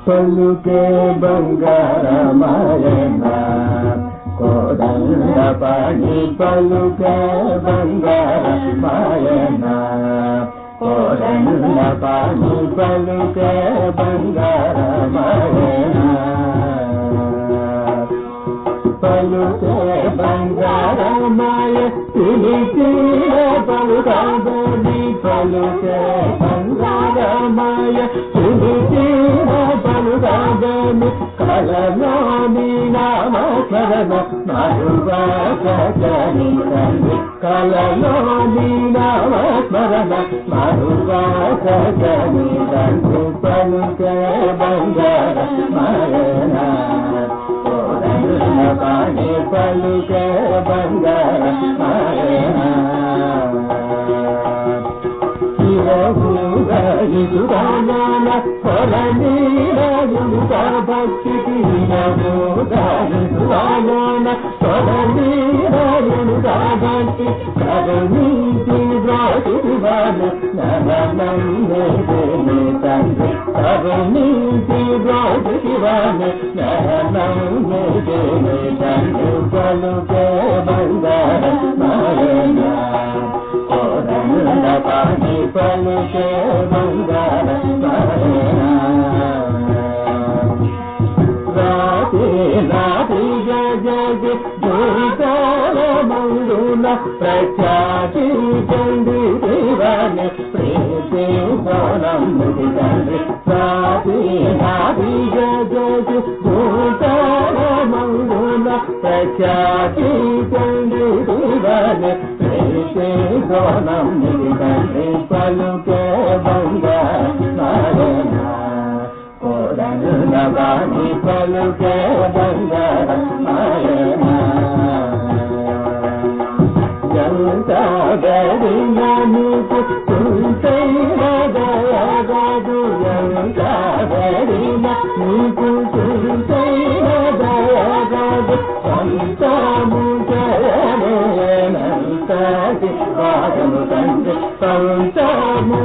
పలుకే బంగారమాయన కోదండ పాణి పలుకే బంగారమాయన కోదండ పాణి పలుకే బంగారమాయన పలుకే బంగారమాయ పిలిచిన పలుకబడి పలుకే బంగారమాయ పిలిచిన పలుకబడి కలలోని నామస్మరణ మరువాసని తండ్రి కలలోని నామస్మరణ మరువాసని తండ్రి పలుకే బంగారమాయన పాణి పలుకే బంగారమాయన శివభూగాన పొలనీరయుత భక్తికి శివభూగాన పొలనీరయుత భక్తి కరుణీతి ద్రోటివాన నరనందే తండ్రి కరుణీతి ద్రోటివాన నరనందే తండ్రి పలుకే బంగారమాయన కోదండ పాణి పలుకే బంగారమాయన రాతి నాటి జగ దూతాల మందున ప్రఖ్యాతి చండి దేవాని ప్రీతి సోనం తండ్రి రాతి నాటి జగ దూతాల మందున ప్రఖ్యాతి చండి దేవాని ప్రీతి సోనం తండ్రి పలుకే బంగారమాయన కోడనులవాణి పలుకే బంగారమాయన జంతా గడిన నీకు తుంటైన దయగదు జంతా గడిన నీకు తుంటైన దయగదు సంతము జయమేనంతటి భాగము తండ్రి సంతము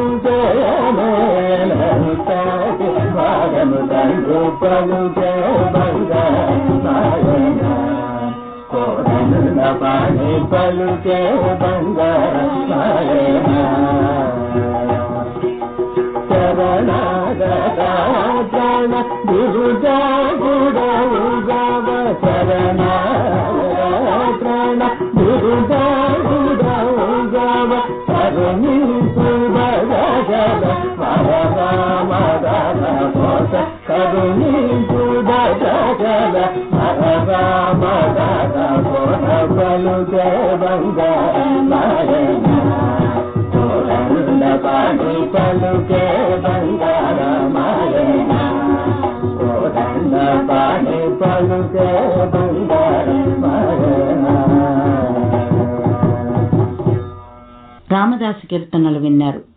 జయమేనంతటి భాగము తండ్రి పలుకే బంగారమాయన కోరనుల పాణి పలుకే బంగారమాయన శరణాగతాచరణ బిరుజాగుడవుగవ శరణాగతాచరణ బిరుజాగుడవుగవ కరుణి సుభగజల మరరామదన కోట కరుణి సుభగజల మరరామదన కోట పలుకే బంగారమాయన కోరనుల పాణి పలుకే బంగారమాయన కోదండ పాణి పలుకే బంగారమాయన రామదాసు కీర్తనలు విన్నారు